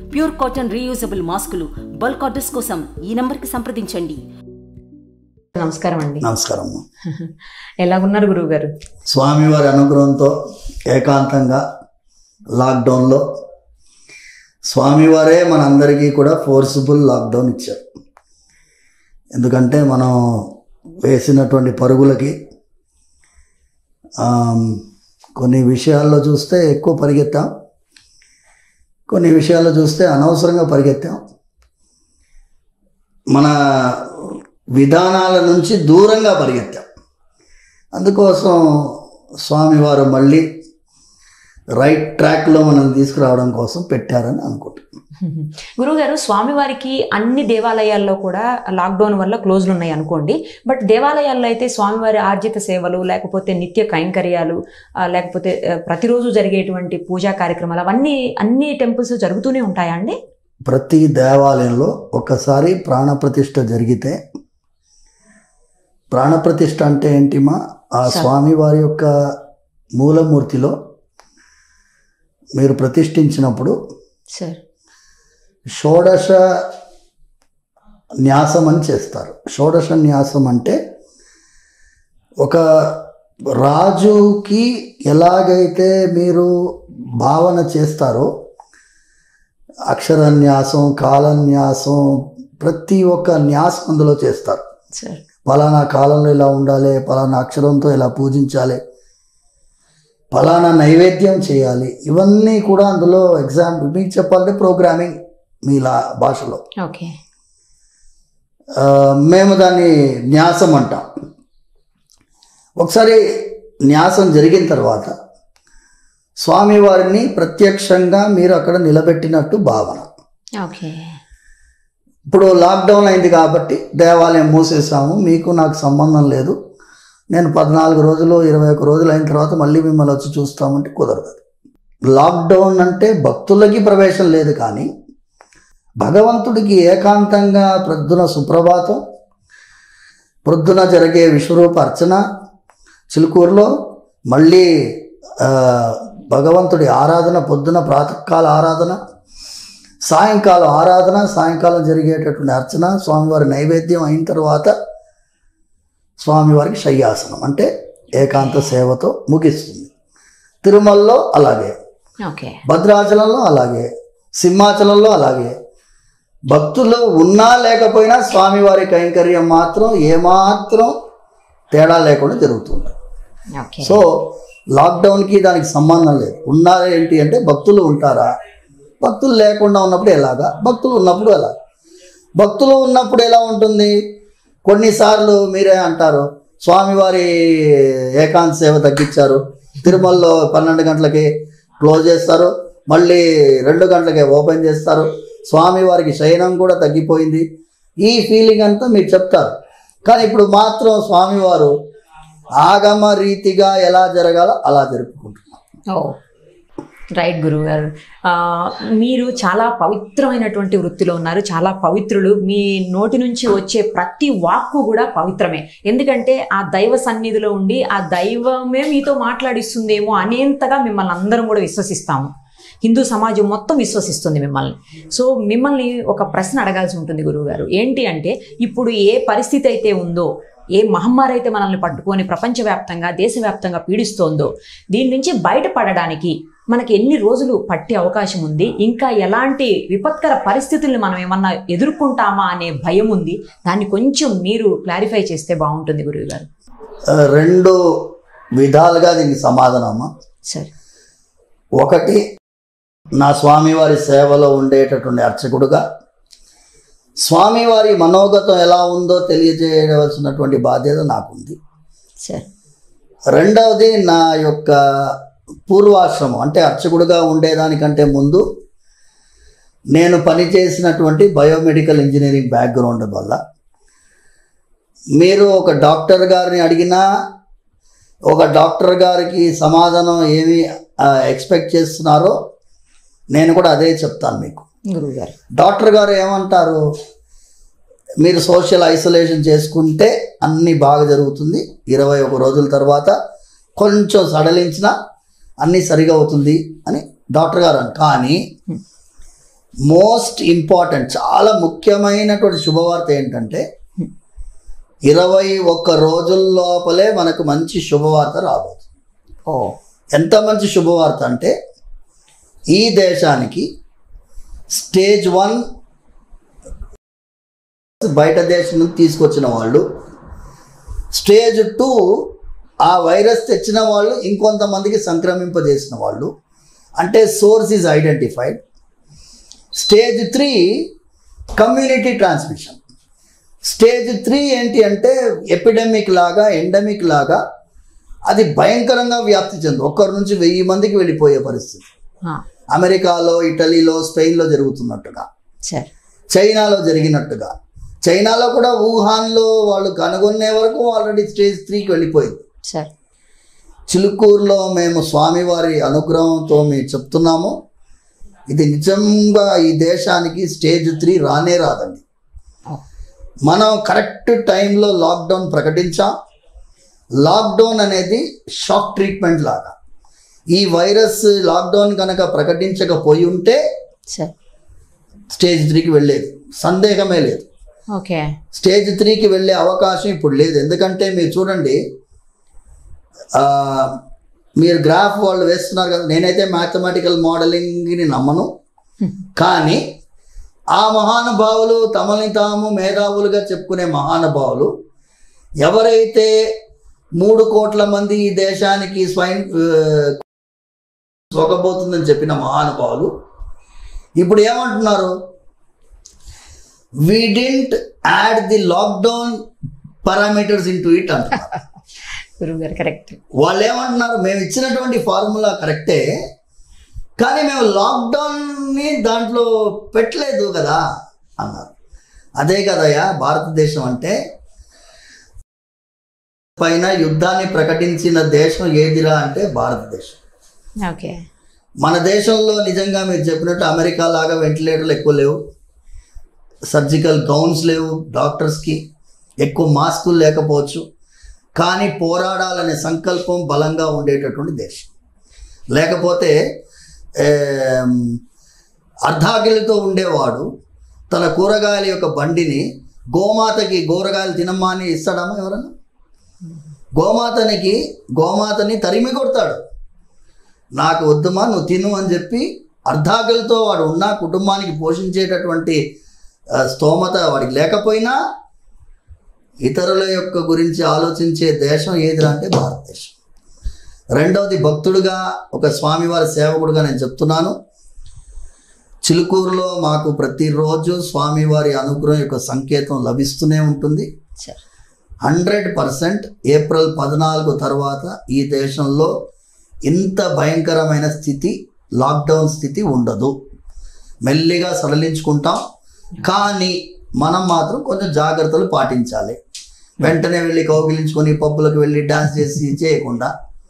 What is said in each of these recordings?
Pure cotton reusable మాస్కులు bulk orders కోసం ఈ నంబర్కి సంప్రదించండి నమస్కారం అండి నమస్కారం ఎలాగున్నారు గురువు గారు స్వామివారి అనుగ్రహంతో ఏకాంతంగా లాక్డౌన్లో స్వామివారే మనందరికీ కూడా ఫోర్సిబుల్ లాక్డౌన్ ఇచ్చారు ఎందుకంటే మనం వేసినటువంటి పరుగులకి ఆమ్, కొన్ని విషయాల్లో చూస్తే ఎక్కువ పరిగెత్తాం కొన్ని విషయాల్లో చూస్తే అనవసరంగా పరిగెత్తాం మన విధానాల నుంచి దూరంగా పరిగెత్తాం అందుకోసం స్వామివారు మళ్ళీ రైట్ ట్రాక్లో మనల్ని తీసుకురావడం కోసం పెట్టారని అనుకుంటున్నాను గురువు గారు స్వామివారికి అన్ని దేవాలయాల్లో కూడా లాక్డౌన్ వల్ల క్లోజ్లు ఉన్నాయి అనుకోండి బట్ దేవాలయాల్లో అయితే స్వామివారి ఆర్జిత సేవలు లేకపోతే నిత్య కైంకర్యాలు ఆ, లేకపోతే ఆ, ప్రతిరోజు జరిగేటువంటి పూజా కార్యక్రమాలు అవన్నీ అన్ని టెంపుల్స్ జరుగుతూనే ఉంటాయా అండి ప్రతి దేవాలయంలో ఒకసారి ప్రాణప్రతిష్ఠ జరిగితే ప్రాణప్రతిష్ఠ అంటే ఏంటిమా ఆ సరే. స్వామివారి యొక్క మూలమూర్తిలో మీరు ప్రతిష్ఠించినప్పుడు సార్ షోడశ న్యాసం అని చేస్తారు షోడశ న్యాసం అంటే ఒక రాజుకి ఎలాగైతే మీరు భావన చేస్తారో అక్షరన్యాసం కాలన్యాసం ప్రతి ఒక్క న్యాసం అందులో చేస్తారు సార్ పలానా కాలంలో ఇలా ఉండాలి పలానా అక్షరంతో ఇలా పూజించాలి పలానా నైవేద్యం చేయాలి ఇవన్నీ కూడా అందులో ఎగ్జామ్ మీకు చెప్పాలంటే ప్రోగ్రామింగ్ మీ లా భాషలో ఓకే ఆ, మేము దాన్ని న్యాసం అంటాం ఒకసారి న్యాసం జరిగిన తర్వాత స్వామివారిని ప్రత్యక్షంగా మీరు అక్కడ నిలబెట్టినట్టు భావన ఓకే ఇప్పుడు లాక్డౌన్ అయింది కాబట్టి దేవాలయం మూసేసాము మీకు నాకు సంబంధం లేదు నేను పద్నాలుగు రోజులు ఇరవై ఒక్క రోజులు అయిన తర్వాత మళ్ళీ మిమ్మల్ని వచ్చి చూస్తామంటే కుదరదు లాక్డౌన్ అంటే భక్తులకి ప్రవేశం లేదు కానీ భగవంతుడికి ఏకాంతంగా ప్రొద్దున సుప్రభాతం ప్రొద్దున జరిగే విశ్వరూప అర్చన చిలుకూరులో మళ్ళీ ఆ, భగవంతుడి ఆరాధన పొద్దున ప్రాతకాల ఆరాధన సాయంకాలం ఆరాధన సాయంకాలం జరిగేటటువంటి అర్చన స్వామివారి నైవేద్యం అయిన తర్వాత స్వామివారికి శయ్యాసనం అంటే ఏకాంత సేవతో ముగిస్తుంది తిరుమలలో అలాగే ఓకే భద్రాచలంలో అలాగే సింహాచలంలో అలాగే భక్తులు ఉన్నా లేకపోయినా స్వామివారి కైంకర్యం మాత్రం ఏమాత్రం తేడా లేకుండా జరుగుతుంది ఓకే సో లాక్డౌన్కి దానికి సంబంధం లేదు ఉన్నా ఏంటి అంటే భక్తులు ఉంటారా భక్తులు లేకుండా ఉన్నప్పుడు ఎలాగా భక్తులు ఉన్నప్పుడు ఎలా భక్తులు ఉన్నప్పుడు ఎలా ఉంటుంది కొన్నిసార్లు మీరే అంటారు స్వామివారి ఏకాంత సేవ తగ్గించారు తిరుమలలో పన్నెండు గంటలకి క్లోజ్ చేస్తారు మళ్ళీ రెండు గంటలకే ఓపెన్ చేస్తారు స్వామివారికి శయనం కూడా తగ్గిపోయింది ఈ ఫీలింగ్ అంతా మీరు చెప్తారు కానీ ఇప్పుడు మాత్రం స్వామివారు ఆగమ రీతిగా ఎలా జరగాలో అలా జరుపుకుంటున్నాం ఓ రైట్ గురువు గారు ఆ, మీరు చాలా పవిత్రమైనటువంటి వృత్తిలో ఉన్నారు చాలా పవిత్రులు మీ నోటి నుంచి వచ్చే ప్రతి వాక్కు కూడా పవిత్రమే ఎందుకంటే ఆ దైవ సన్నిధిలో ఉండి ఆ దైవమే మీతో మాట్లాడిస్తుందేమో అనేంతగా మిమ్మల్ని అందరం కూడా విశ్వసిస్తాము హిందూ సమాజం మొత్తం విశ్వసిస్తుంది మిమ్మల్ని సో మిమ్మల్ని ఒక ప్రశ్న అడగాల్సి ఉంటుంది గురువు గారు ఏంటి అంటే ఇప్పుడు ఏ పరిస్థితి అయితే ఉందో ఏ మహమ్మారి అయితే మనల్ని పట్టుకొని ప్రపంచవ్యాప్తంగా దేశవ్యాప్తంగా పీడిస్తోందో దీని నుంచి బయటపడడానికి మనకి ఎన్ని రోజులు పట్టే అవకాశం ఉంది ఇంకా ఎలాంటి విపత్కర పరిస్థితుల్ని మనం ఏమన్నా ఎదుర్కొంటామా అనే భయం ఉంది దాన్ని కొంచెం మీరు క్లారిఫై చేస్తే బాగుంటుంది గురువు గారు ఆ, రెండు విధాలుగా దీనికి సమాధానమా సరే ఒకటి నా స్వామివారి సేవలో ఉండేటటువంటి అర్చకుడుగా స్వామివారి మనోగతం ఎలా ఉందో తెలియజేయవలసినటువంటి బాధ్యత నాకుంది సరే రెండవది నా యొక్క పూర్వాశ్రమం అంటే అర్చకుడుగా ఉండేదానికంటే ముందు నేను పనిచేసినటువంటి బయోమెడికల్ ఇంజనీరింగ్ బ్యాక్గ్రౌండ్ వల్ల మీరు ఒక డాక్టర్ గారిని అడిగినా ఒక డాక్టర్ గారికి సమాధానం ఏమి ఎక్స్పెక్ట్ చేస్తున్నారో నేను కూడా అదే చెప్తాను మీకు గురువు గారు డాక్టర్ గారు ఏమంటారు మీరు సోషల్ ఐసోలేషన్ చేసుకుంటే అన్నీ బాగా జరుగుతుంది ఇరవై ఒక రోజుల తర్వాత కొంచెం సడలించినా అన్నీ సరిగా అవుతుంది అని డాక్టర్ గారు అన్నారు కానీ మోస్ట్ ఇంపార్టెంట్ చాలా ముఖ్యమైనటువంటి శుభవార్త ఏంటంటే ఇరవై ఒక్క రోజుల లోపలే మనకు మంచి శుభవార్త రాబోతుంది ఓ ఎంత మంచి శుభవార్త అంటే ఈ దేశానికి స్టేజ్ వన్ బయట దేశం నుంచి తీసుకొచ్చిన వాళ్ళు స్టేజ్ టూ ఆ వైరస్ తెచ్చిన వాళ్ళు ఇంకొంతమందికి సంక్రమింపజేసిన వాళ్ళు అంటే source is identified stage three community transmission stage three ఏంటి అంటే ఎపిడమిక్ లాగా ఎండమిక్ లాగా అది భయంకరంగా వ్యాప్తి చెంది ఒక్కరి నుంచి వెయ్యి మందికి వెళ్ళిపోయే పరిస్థితి ఆ, అమెరికాలో ఇటలీలో స్పెయిన్లో జరుగుతున్నట్టుగా సరే చైనాలో జరిగినట్టుగా చైనాలో కూడా వుహాన్లో వాళ్ళు కనుగొనే వరకు ఆల్రెడీ స్టేజ్ త్రీకి వెళ్ళిపోయింది సరే చిలుకూరులో మేము స్వామివారి అనుగ్రహంతో మేము చెప్తున్నాము ఇది నిజంగా ఈ దేశానికి స్టేజ్ త్రీ రానే రాదండి ఓ, మనం కరెక్ట్ టైంలో లాక్డౌన్ ప్రకటించాం లాక్డౌన్ అనేది షాక్ ట్రీట్మెంట్ లాగా ఈ వైరస్ లాక్డౌన్ కనుక ప్రకటించకపోయి ఉంటే సరే స్టేజ్ త్రీకి వెళ్ళేది సందేహమే లేదు ఓకే స్టేజ్ త్రీకి వెళ్ళే అవకాశం ఇప్పుడు లేదు ఎందుకంటే మీరు చూడండి ఆ, మీరు గ్రాఫ్ వాళ్ళు వేస్తున్నారు కదా నేనైతే మ్యాథమెటికల్ మోడలింగ్ని నమ్మను కానీ ఆ మహానుభావులు తమని తాము మేధావులుగా చెప్పుకునే మహానుభావులు ఎవరైతే మూడు కోట్ల మంది ఈ దేశానికి స్వైన్ ఆ, సోకబోతుందని చెప్పిన మహానుభావులు ఇప్పుడు ఏమంటున్నారు we didn't add the lockdown parameters into it అంటున్నారు గురువు గారు కరెక్ట్ వాళ్ళు ఏమంటున్నారు మేము ఇచ్చినటువంటి ఫార్ములా కరెక్టే కానీ మేము లాక్డౌన్ని దాంట్లో పెట్టలేదు కదా అన్నారు అదే కదయ్యా భారతదేశం అంటే పైన యుద్ధాన్ని ప్రకటించిన దేశం ఏదిరా అంటే భారతదేశం ఓకే మన దేశంలో నిజంగా మీరు చెప్పినట్టు అమెరికా లాగా వెంటిలేటర్లు ఎక్కువ లేవు సర్జికల్ గౌన్స్ లేవు డాక్టర్స్కి ఎక్కువ మాస్కులు లేకపోవచ్చు కానీ పోరాడాలనే సంకల్పం బలంగా ఉండేటటువంటి దేశం లేకపోతే ఏం, అర్ధాకిలితో ఉండేవాడు తన కూరగాయల యొక్క బండిని గోమాతకి కూరగాయలు తినమ్మా అని ఇస్తాడమ్మా ఎవరన్నా గోమాతనికి గోమాతని తరిమి కొడతాడు నాకు వద్దుమా నువ్వు తిను అని చెప్పి అర్ధాకలితో వాడు ఉన్న కుటుంబానికి పోషించేటటువంటి ఆ, స్తోమత వాడికి లేకపోయినా ఇతరుల యొక్క గురించి ఆలోచించే దేశం ఏదిరా అంటే భారతదేశం రెండవది భక్తుడుగా ఒక స్వామివారి సేవకుడుగా నేను చెప్తున్నాను చిలుకూరులో మాకు ప్రతిరోజు స్వామివారి అనుగ్రహం యొక్క సంకేతం లభిస్తూనే ఉంటుంది సరే హండ్రెడ్ పర్సెంట్ ఏప్రిల్ పద్నాలుగు తర్వాత ఈ దేశంలో ఇంత భయంకరమైన స్థితి లాక్డౌన్ స్థితి ఉండదు మెల్లిగా సడలించుకుంటాం కానీ మనం మాత్రం కొంచెం జాగ్రత్తలు పాటించాలి వెంటనే వెళ్ళి కౌగిలించుకొని పబ్బులకు వెళ్ళి డాన్స్ చేసి చేయకుండా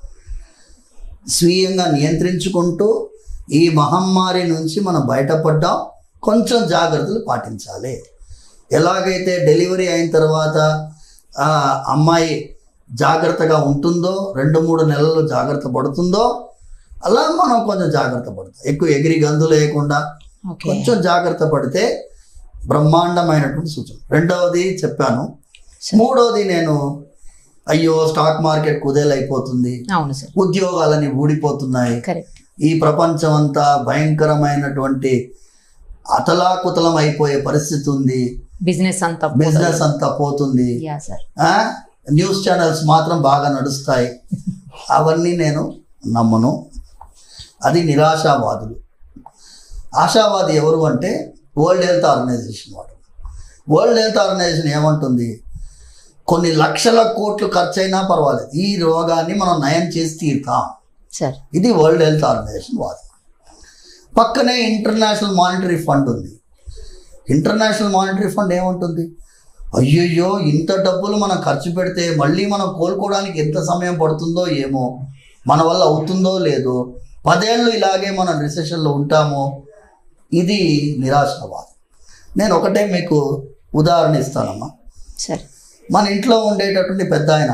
స్వీయంగా నియంత్రించుకుంటూ ఈ మహమ్మారి నుంచి మనం బయటపడ్డాం కొంచెం జాగ్రత్తలు పాటించాలి ఎలాగైతే డెలివరీ అయిన తర్వాత ఆ అమ్మాయి జాగ్రత్తగా ఉంటుందో రెండు మూడు నెలలు జాగ్రత్త పడుతుందో అలా మనం కొంచెం జాగ్రత్త పడతాం ఎక్కువ ఎగిరి గంతు లేకుండా ఓకే కొంచెం జాగ్రత్త పడితే బ్రహ్మాండమైనటువంటి సూచన రెండవది చెప్పాను సరే. మూడవది నేను అయ్యో స్టాక్ మార్కెట్ కుదేలైపోతుంది అవును సార్ ఉద్యోగాలని ఊడిపోతున్నాయి కరెక్ట్ ఈ ప్రపంచం అంతా భయంకరమైనటువంటి అతలాకుతలం అయిపోయే పరిస్థితి ఉంది బిజినెస్ అంతా బిజినెస్ అంతా పోతుంది యా సార్ ఆ? న్యూస్ ఛానల్స్ మాత్రం బాగా నడుస్తాయి అవన్నీ నేను నమ్మను అది నిరాశావాదులు ఆశావాది ఎవరు అంటే వరల్డ్ హెల్త్ ఆర్గనైజేషన్ వాడు వరల్డ్ హెల్త్ ఆర్గనైజేషన్ ఏమంటుంది కొన్ని లక్షల కోట్లు ఖర్చయినా పర్వాలేదు ఈ రోగాన్ని మనం నయం చేసి తీరుతాం సార్ ఇది వరల్డ్ హెల్త్ ఆర్గనైజేషన్ వాదం పక్కనే ఇంటర్నేషనల్ మానిటరీ ఫండ్ ఉంది ఇంటర్నేషనల్ మానిటరీ ఫండ్ ఏముంటుంది అయ్యయ్యో ఇంత డబ్బులు మనం ఖర్చు పెడితే మళ్ళీ మనం కోలుకోవడానికి ఎంత సమయం పడుతుందో ఏమో మన వల్ల అవుతుందో లేదో పదేళ్ళు ఇలాగే మనం రిసెషన్లో ఉంటామో ఇది నిరాశవాదం నేను ఒకటే మీకు ఉదాహరణ ఇస్తానమ్మా సరే మన ఇంట్లో ఉండేటటువంటి పెద్ద ఆయన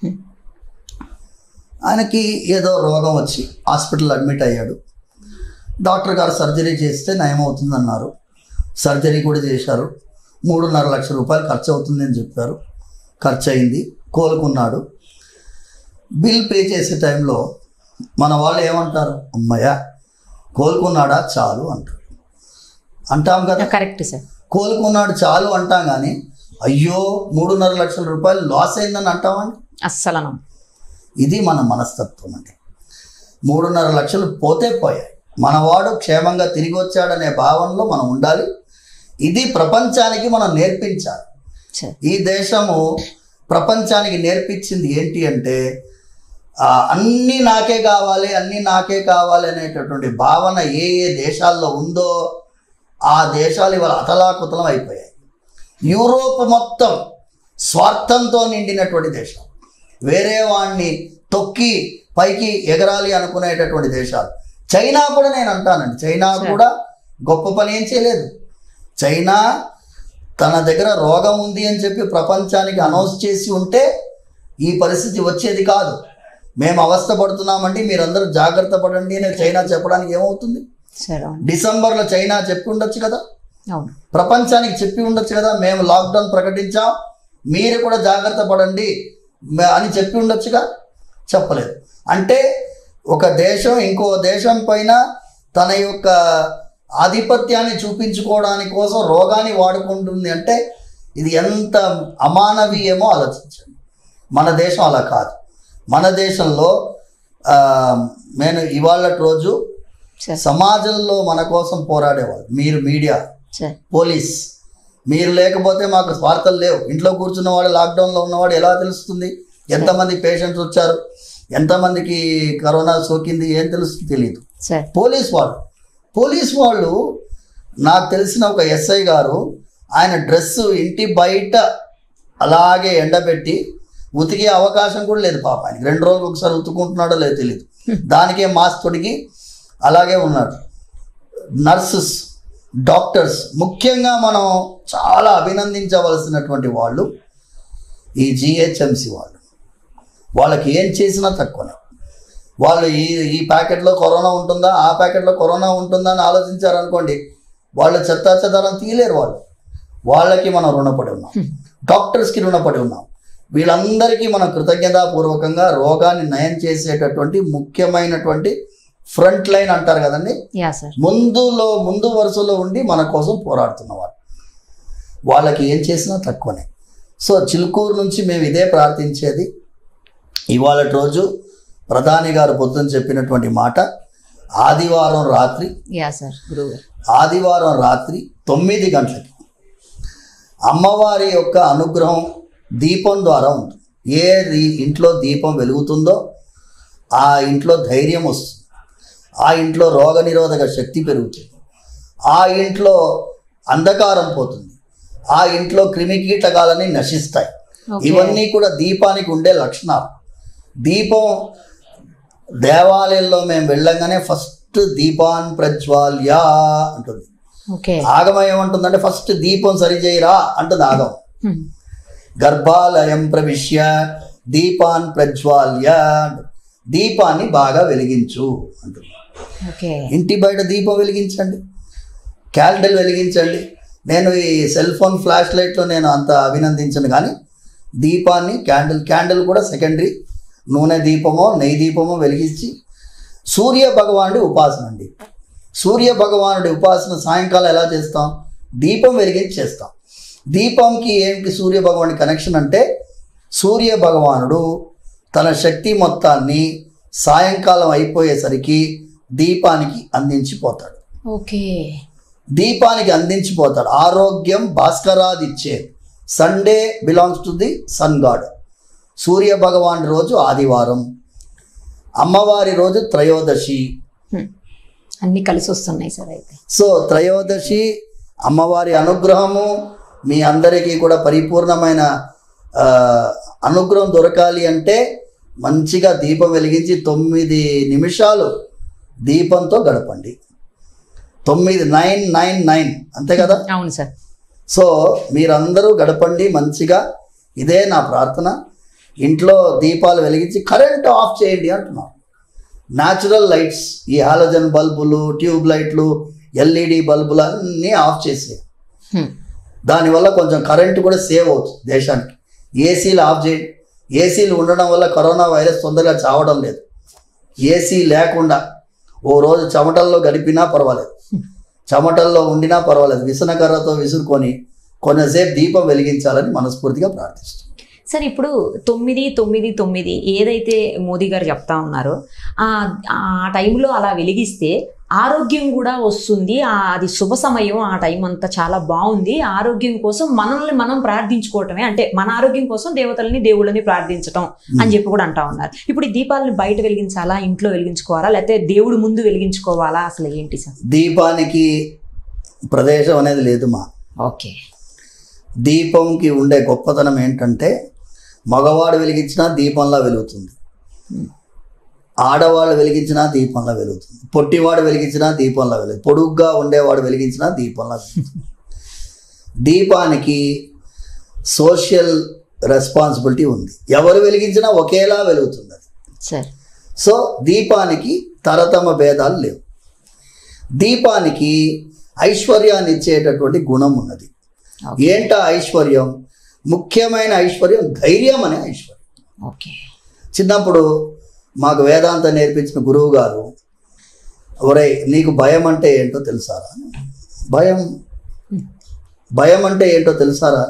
ఆయనకి ఏదో రోగం వచ్చి హాస్పిటల్ అడ్మిట్ అయ్యాడు డాక్టర్ గారు సర్జరీ చేస్తే నయమవుతుంది అన్నారు సర్జరీ కూడా చేశారు మూడున్నర లక్షల రూపాయలు ఖర్చు అవుతుంది అని చెప్పారు ఖర్చు అయింది కోలుకున్నాడు బిల్ పే చేసే టైంలో మన వాళ్ళు ఏమంటారు అమ్మయ్య కోలుకున్నాడా చాలు అంటారు అంటాం కదా కరెక్ట్ సార్ కోలుకున్నాడు చాలు అంటాం కానీ అయ్యో మూడున్నర లక్షల రూపాయలు లాస్ అయిందని అంటామండి అస్సలు ఇది మన మనస్తత్వం అండి మూడున్నర లక్షలు పోతే పోయాయి మనవాడు క్షేమంగా తిరిగి వచ్చాడనే భావనలో మనం ఉండాలి ఇది ప్రపంచానికి మనం నేర్పించాలి సార్ ఈ దేశము ప్రపంచానికి నేర్పించింది ఏంటి అంటే ఆ, అన్నీ నాకే కావాలి అన్నీ నాకే కావాలి అనేటటువంటి భావన ఏ ఏ దేశాల్లో ఉందో ఆ దేశాలు ఇవాళ అతలాకుతలం అయిపోయాయి యూరోప్ మొత్తం స్వార్థంతో నిండినటువంటి దేశం వేరే వాడిని తొక్కి పైకి ఎగరాలి అనుకునేటటువంటి దేశాలు చైనా కూడా నేను అంటానండి చైనా కూడా గొప్ప పని ఏం చేయలేదు చైనా తన దగ్గర రోగం ఉంది అని చెప్పి ప్రపంచానికి అనౌన్స్ చేసి ఉంటే ఈ పరిస్థితి వచ్చేది కాదు మేము అవస్థ పడుతున్నామండి మీరందరూ జాగ్రత్త పడండి అని చైనా చెప్పడానికి ఏమవుతుంది సార్ అవును డిసెంబర్లో చైనా చెప్పి ఉండొచ్చు కదా అవును ప్రపంచానికి చెప్పి ఉండొచ్చు కదా మేము లాక్డౌన్ ప్రకటించాం మీరు కూడా జాగ్రత్త పడండి మ- అని చెప్పి ఉండొచ్చుగా చెప్పలేదు అంటే ఒక దేశం ఇంకో దేశం పైన తన యొక్క ఆధిపత్యాన్ని చూపించుకోవడానికి కోసం రోగాన్ని వాడుకుంటుంది అంటే ఇది ఎంత అమానవీయమో ఆలోచించండి మన దేశం అలా కాదు మన దేశంలో ఆ, నేను ఇవాళ రోజు సార్ సమాజంలో మన కోసం పోరాడేవాళ్ళు మీరు మీడియా సార్ పోలీస్ మీరు లేకపోతే మాకు వార్తలు లేవు ఇంట్లో కూర్చున్నవాడు లాక్డౌన్లో ఉన్నవాడు ఎలా తెలుస్తుంది ఎంతమంది పేషెంట్స్ వచ్చారు ఎంతమందికి కరోనా సోకింది ఏం తెలుస్తుంది తెలియదు సార్ పోలీస్ వాళ్ళు పోలీస్ వాళ్ళు నాకు తెలిసిన ఒక ఎస్ఐ గారు ఆయన డ్రెస్ ఇంటి బయట అలాగే ఎండబెట్టి ఉతికే అవకాశం కూడా లేదు పాప ఆయనకి రెండు రోజులు ఒకసారి ఉతుకుంటున్నాడో లేదో తెలియదు దానికే మాస్క్ తొడిగి అలాగే ఉన్నాడు నర్సెస్ డాక్టర్స్ ముఖ్యంగా మనం చాలా అభినందించవలసినటువంటి వాళ్ళు ఈ జిహెచ్ఎంసి వాళ్ళు వాళ్ళకి ఏం చేసినా తక్కువనే వాళ్ళు ఈ ఈ ప్యాకెట్లో కరోనా ఉంటుందా ఆ ప్యాకెట్లో కరోనా ఉంటుందా అని ఆలోచించారనుకోండి వాళ్ళు చెత్త చెదారం తీయలేరు వాళ్ళు వాళ్ళకి మనం రుణపడి ఉన్నాం డాక్టర్స్కి రుణపడి ఉన్నాం వీళ్ళందరికీ మనం కృతజ్ఞతాపూర్వకంగా రోగాన్ని నయం చేసేటటువంటి ముఖ్యమైనటువంటి ఫ్రంట్ లైన్ అంటారు కదండి యా సార్ ముందులో ముందు వరుసలో ఉండి మన కోసం పోరాడుతున్నవారు వాళ్ళకి ఏం చేసినా తక్కువనే సో చిలుకూరు నుంచి మేము ఇదే ప్రార్థించేది ఇవాళ రోజు ప్రధాని గారు పొద్దున చెప్పినటువంటి మాట ఆదివారం రాత్రి యా సార్ గురువు గారు ఆదివారం రాత్రి తొమ్మిది గంటలకి అమ్మవారి యొక్క అనుగ్రహం దీపం ద్వారా ఉంటుంది ఏ దీ- ఇంట్లో దీపం వెలుగుతుందో ఆ ఇంట్లో ధైర్యం వస్తుంది ఆ ఇంట్లో రోగనిరోధక శక్తి పెరుగుతుంది ఆ ఇంట్లో అంధకారం పోతుంది ఆ ఇంట్లో క్రిమికీటకాలని నశిస్తాయి Okay. ఇవన్నీ కూడా దీపానికి ఉండే లక్షణాలు దీపం దేవాలయంలో మేము వెళ్ళంగానే ఫస్ట్ దీపాన్ ప్రజ్వాల్య అంటుంది ఓకే ఆగమం ఏమంటుందంటే ఫస్ట్ దీపం సరిచేయరా అంటుంది ఆగమం హ్మ్. గర్భాలయం ప్రవిశ్య దీపాన్ ప్రజ్వాల్య అంటుంది. దీపాన్ని బాగా వెలిగించు అంటుంది ఓకే ఇంటి బయట దీపం వెలిగించండి క్యాండిల్ వెలిగించండి నేను ఈ సెల్ ఫోన్ ఫ్లాష్ లైట్లో నేను అంత అభినందించను కానీ దీపాన్ని క్యాండిల్ క్యాండిల్ కూడా సెకండరీ నూనె దీపమో నెయ్యి దీపమో వెలిగించి సూర్య భగవానుడి ఉపాసన అండి సూర్య భగవానుడి ఉపాసన సాయంకాలం ఎలా చేస్తాం దీపం వెలిగించి చేస్తాం దీపంకి ఏంటి సూర్య భగవానుడి కనెక్షన్ అంటే సూర్య భగవానుడు తన శక్తి మొత్తాన్ని సాయంకాలం అయిపోయేసరికి దీపానికి అందించిపోతాడు ఓకే దీపానికి అందించిపోతాడు ఆరోగ్యం భాస్కరాదిచ్చే Sunday belongs to the sun god Surya Bhagwan రోజు ఆదివారం అమ్మవారి రోజు త్రయోదశి హ్మ్. అన్నీ కలిసి వస్తున్నాయి సార్ అయితే సో త్రయోదశి అమ్మవారి అనుగ్రహము మీ అందరికీ కూడా పరిపూర్ణమైన ఆ, అనుగ్రహం దొరకాలి అంటే మంచిగా దీపం వెలిగించి తొమ్మిది నిమిషాలు దీపంతో గడపండి తొమ్మిది నైన్ నైన్ నైన్ అంతే కదా అవును సార్ సో మీరందరూ గడపండి మంచిగా ఇదే నా ప్రార్థన ఇంట్లో దీపాలు వెలిగించి కరెంట్ ఆఫ్ చేయండి అంటున్నాం న్యాచురల్ లైట్స్ ఈ హాలోజన్ బల్బులు ట్యూబ్ లైట్లు ఎల్ఈడి బల్బులు అన్నీ ఆఫ్ చేసే హ్మ్. దానివల్ల కొంచెం కరెంట్ కూడా సేవ్ అవుతుంది దేశానికి ఏసీలు ఆఫ్ చేయండి ఏసీలు ఉండడం వల్ల కరోనా వైరస్ తొందరగా చావడం లేదు ఏసీ లేకుండా ఓ రోజు చెమటల్లో గడిపినా పర్వాలేదు చెమటల్లో ఉండినా పర్వాలేదు విసనకర్రతో విసురుకొని కొంతసేపు దీపం వెలిగించాలని మనస్ఫూర్తిగా ప్రార్థిస్తున్నాం సరే ఇప్పుడు తొమ్మిది తొమ్మిది తొమ్మిది ఏదైతే మోదీ గారు చెప్తా ఉన్నారో ఆ ఆ టైంలో అలా వెలిగిస్తే ఆరోగ్యం కూడా వస్తుంది ఆ అది శుభ సమయం ఆ టైం అంతా చాలా బాగుంది ఆరోగ్యం కోసం మనల్ని మనం ప్రార్థించుకోవటమే అంటే మన ఆరోగ్యం కోసం దేవతల్ని దేవుళ్ళని ప్రార్థించటం అని చెప్పి కూడా అంటా ఉన్నారు ఇప్పుడు ఈ దీపాలని బయట వెలిగించాలా ఇంట్లో వెలిగించుకోవాలా లేకపోతే దేవుడు ముందు వెలిగించుకోవాలా అసలు ఏంటి సార్ దీపానికి ప్రదేశం అనేది లేదు మా ఓకే దీపంకి ఉండే గొప్పతనం ఏంటంటే మగవాడు వెలిగించినా దీపంలా వెలుగుతుంది ఆడవాళ్ళు వెలిగించినా దీపంలా వెలుగుతుంది పొట్టివాడు వెలిగించినా దీపంలా వెలుగుతుంది పొడుగ్గా ఉండేవాడు వెలిగించినా దీపంలా వెలుగుతుంది దీపానికి సోషల్ రెస్పాన్సిబిలిటీ ఉంది ఎవరు వెలిగించినా ఒకేలా వెలుగుతుంది అది సార్ సో దీపానికి తరతమ భేదాలు లేవు దీపానికి ఐశ్వర్యాన్ని ఇచ్చేటటువంటి గుణం ఉన్నది ఏంట ఐశ్వర్యం ముఖ్యమైన ఐశ్వర్యం ధైర్యం అనే ఐశ్వర్యం ఓకే చిన్నప్పుడు మాకు వేదాంత నేర్పించిన గురువు గారు ఒరే నీకు భయం అంటే ఏంటో తెలుసారా భయం భయం అంటే ఏంటో తెలుసారా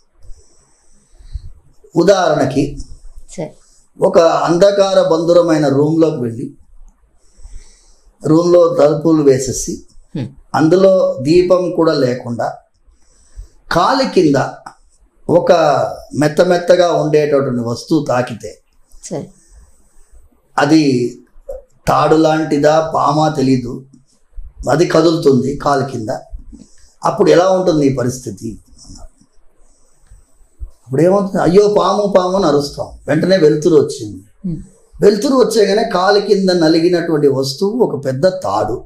ఉదాహరణకి సార్ ఒక అంధకార బంధురమైన రూమ్లోకి వెళ్ళి రూమ్లో తలుపులు వేసేసి హ్మ్. అందులో దీపం కూడా లేకుండా కాలి కింద ఒక మెత్త మెత్తగా ఉండేటటువంటి వస్తువు తాకితే సార్ అది తాడు లాంటిదా పామా తెలీదు అది కదులుతుంది కాలు కింద అప్పుడు ఎలా ఉంటుంది ఈ పరిస్థితి అన్నారు అప్పుడు ఏమవుతుంది అయ్యో పాము పాము అని అరుస్తాం వెంటనే వెలుతురు వచ్చింది హ్మ్. వెలుతురు వచ్చేగానే కాలు కింద నలిగినటువంటి వస్తువు ఒక పెద్ద తాడు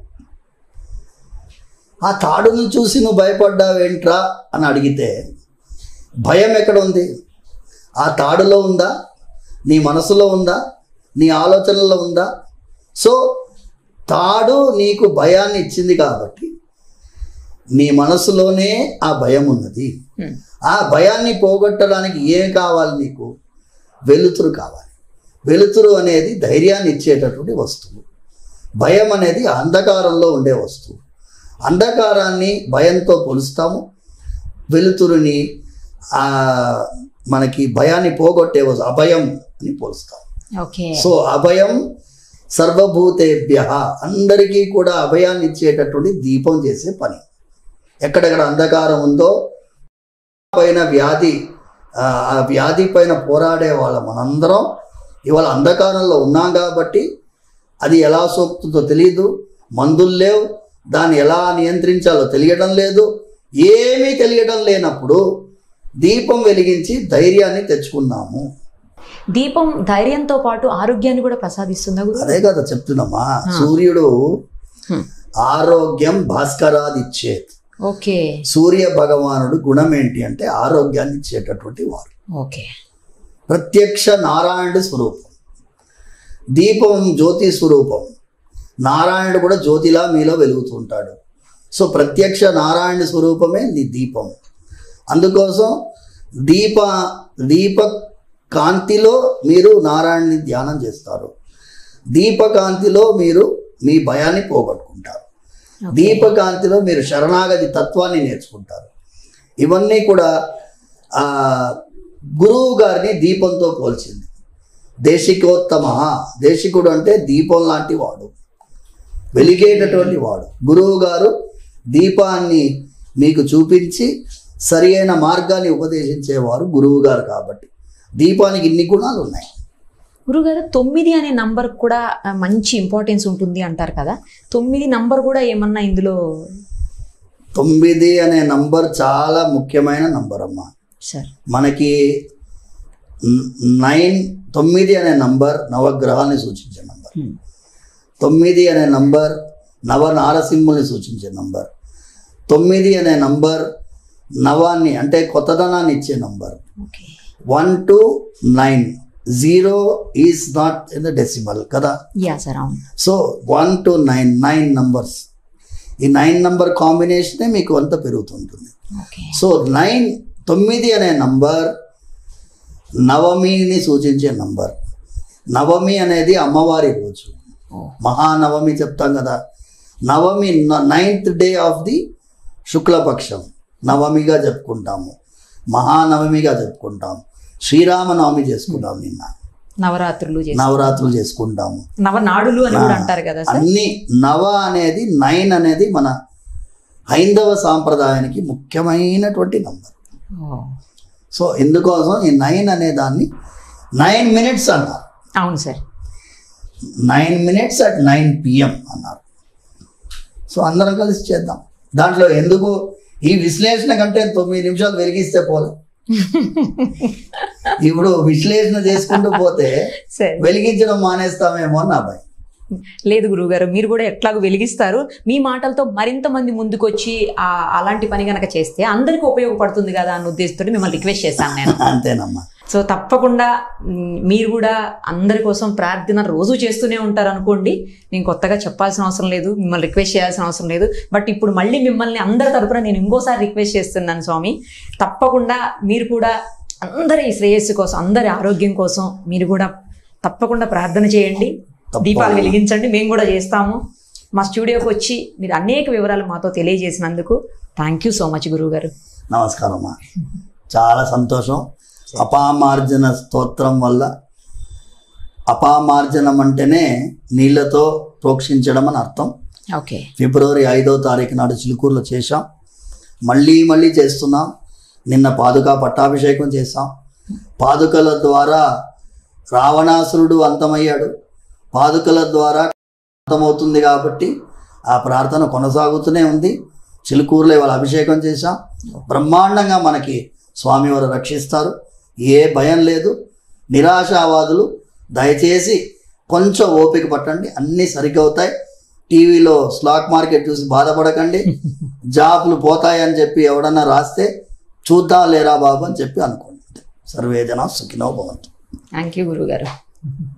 ఆ తాడును చూసి నువ్వు భయపడ్డావేంట్రా అని అడిగితే భయం ఎక్కడ ఉంది ఆ తాడులో ఉందా నీ మనసులో ఉందా నీ ఆలోచనలో ఉందా సో తాడు నీకు భయాన్ని ఇచ్చింది కాబట్టి నీ మనసులోనే ఆ భయం ఉన్నది హ్మ్. ఆ భయాన్ని పోగొట్టడానికి ఏం కావాలి నీకు వెలుతురు కావాలి వెలుతురు అనేది ధైర్యాన్ని ఇచ్చేటటువంటి వస్తువు భయం అనేది అంధకారంలో ఉండే వస్తువు అంధకారాన్ని భయంతో పోలుస్తాము వెలుతురుని ఆ, మనకి భయాన్ని పోగొట్టే వస్తు అభయం అని పోలుస్తాము ఓకే సో అభయం సర్వభూతేభ్య అందరికీ కూడా అభయాన్ని ఇచ్చేటటువంటి దీపం చేసే పని ఎక్కడెక్కడ అంధకారం ఉందో పైన వ్యాధి ఆ ఆ వ్యాధి పైన పోరాడే వాళ్ళ మనందరం ఇవాళ అంధకారంలో ఉన్నాం కాబట్టి అది ఎలా సోకుతుందో తెలియదు మందులు లేవు దాన్ని ఎలా నియంత్రించాలో తెలియడం లేదు ఏమీ తెలియడం లేనప్పుడు దీపం వెలిగించి ధైర్యాన్ని తెచ్చుకున్నాము దీపం ధైర్యంతో పాటు ఆరోగ్యాన్ని కూడా ప్రసాదిస్తుందా గురు అదే కదా చెప్తున్నామా సూర్యుడు ఆరోగ్యం భాస్కరాది ఇచ్చేది ఓకే సూర్య భగవానుడు గుణం ఏంటి అంటే ఆరోగ్యాన్ని ఇచ్చేటటువంటి వారు ఓకే ప్రత్యక్ష నారాయణుడి స్వరూపం దీపం జ్యోతి స్వరూపం నారాయణుడు కూడా జ్యోతిలా మీలో వెలుగుతూ ఉంటాడు సో ప్రత్యక్ష నారాయణ స్వరూపమే నీ దీపం అందుకోసం దీప దీప కాంతిలో మీరు నారాయణని ధ్యానం చేస్తారు దీపకాంతిలో మీరు మీ భయాన్ని పోగొట్టుకుంటారు దీపకాంతిలో మీరు శరణాగతి తత్వాన్ని నేర్చుకుంటారు ఇవన్నీ కూడా ఆ, గురువు గారిని దీపంతో పోల్చింది దేశికోత్తమ దేశికుడు అంటే దీపం లాంటి వాడు వెలిగేటటువంటి వాడు గురువు గారు దీపాన్ని మీకు చూపించి సరి అయిన మార్గాన్ని ఉపదేశించేవారు గురువు గారు కాబట్టి దీపానికి ఇన్ని గుణాలు ఉన్నాయి గురుగారు తొమ్మిది అనే నంబర్ కూడా ఆ, మంచి ఇంపార్టెన్స్ ఉంటుంది అంటారు కదా తొమ్మిది నంబర్ కూడా ఏమన్నా ఇందులో తొమ్మిది అనే నంబర్ చాలా ముఖ్యమైన నంబర్ అమ్మా సార్ మనకి న- నైన్ తొమ్మిది అనే నంబర్ నవగ్రహాన్ని సూచించే నంబర్ తొమ్మిది అనే నంబర్ నవ నారసింహుల్ని సూచించే నంబర్ తొమ్మిది అనే నంబర్ నవాన్ని అంటే కొత్తదనాన్ని ఇచ్చే number okay one two nine zero is not in the decimal కదా యా సార్ అవును so one two nine nine numbers ఈ నైన్ నంబర్ కాంబినేషనే మీకు అంత పెరుగుతుంటుంది ఓకే సో నైన్ తొమ్మిది అనే నంబర్ నవమిని సూచించే నంబర్ నవమి అనేది అమ్మవారి రోజు మహానవమి చెప్తాం కదా నవమి నైన్త్ డే ఆఫ్ ది శుక్లపక్షం నవమిగా చెప్పుకుంటాము మహానవమిగా చెప్పుకుంటాం శ్రీరామనవమి చేసుకుంటాం నిన్న నవరాత్రులు చేసి నవరాత్రులు చేసుకుంటాము నవనాడులు అని కూడా అంటారు కదా సార్ అన్ని నవ అనేది నైన్ అనేది మన హైందవ సాంప్రదాయానికి ముఖ్యమైనటువంటి నంబర్ ఓ. సో ఇందుకోసం ఈ నైన్ అనే దాన్ని నైన్ మినిట్స్ అన్నారు అవును sir nine minutes at nine PM అన్నారు సో అందరం కలిసి చేద్దాం దాంట్లో ఎందుకు ఈ విశ్లేషణ కంటే తొమ్మిది నిమిషాలు వెలిగిస్తే పోలే ఇప్పుడు విశ్లేషణ చేసుకుంటూ పోతే సరే వెలిగించడం మానేస్తామేమో అని నా భయం లేదు గురువుగారు మీరు కూడా ఎట్లాగో వెలిగిస్తారు మీ మాటలతో మరింత మంది ముందుకొచ్చి ఆ అలాంటి పని గనక చేస్తే అందరికీ ఉపయోగపడుతుంది కదా అన్న ఉద్దేశంతో మిమ్మల్ని రిక్వెస్ట్ చేశాను నేను అంతేనమ్మా సో తప్పకుండా మ్, మీరు కూడా అందరి కోసం ప్రార్థన రోజు చేస్తూనే ఉంటారు అనుకోండి నేను కొత్తగా చెప్పాల్సిన అవసరం లేదు మిమ్మల్ని రిక్వెస్ట్ చేయాల్సిన అవసరం లేదు బట్ ఇప్పుడు మళ్ళీ మిమ్మల్ని అందరి తరపున నేను ఇంకోసారి రిక్వెస్ట్ చేస్తున్నాను స్వామి తప్పకుండా మీరు కూడా అందరి శ్రేయస్సు కోసం అందరి ఆరోగ్యం కోసం మీరు కూడా తప్పకుండా ప్రార్థన చేయండి తప్పకుండా. దీపాలు వెలిగించండి మేము కూడా చేస్తాము మా స్టూడియోకి వచ్చి మీరు అనేక వివరాలు మాతో తెలియజేసినందుకు థ్యాంక్ యూ సో మచ్ గురువు గారు నమస్కారం అమ్మా చాలా సంతోషం అపామార్జన స్తోత్రం వల్ల అపామార్జనం అంటేనే నీళ్ళతో ప్రోక్షించడం అని అర్థం ఓకే ఫిబ్రవరి ఐదో తారీఖు నాడు చిలుకూరులో చేశాం మళ్ళీ మళ్ళీ చేస్తున్నాం నిన్న పాదుకా పట్టాభిషేకం చేశాం పాదుకల ద్వారా రావణాసురుడు అంతమయ్యాడు పాదుకల ద్వారా అంతమవుతుంది కాబట్టి ఆ ప్రార్థన కొనసాగుతూనే ఉంది చిలుకూరులో ఇవాళ అభిషేకం చేశాం బ్రహ్మాండంగా మనకి స్వామివారు రక్షిస్తారు ఏ భయం లేదు నిరాశావాదులు దయచేసి కొంచెం ఓపిక పట్టండి అన్నీ సరిగ్గా టీవీలో స్టాక్ మార్కెట్ చూసి బాధపడకండి జాబ్లు పోతాయని చెప్పి ఎవడన్నా రాస్తే చూద్దాం లేరా బాబు అని చెప్పి అనుకోండి సర్వేజన సుఖినో భవంతు థ్యాంక్ యూ గురువు గారు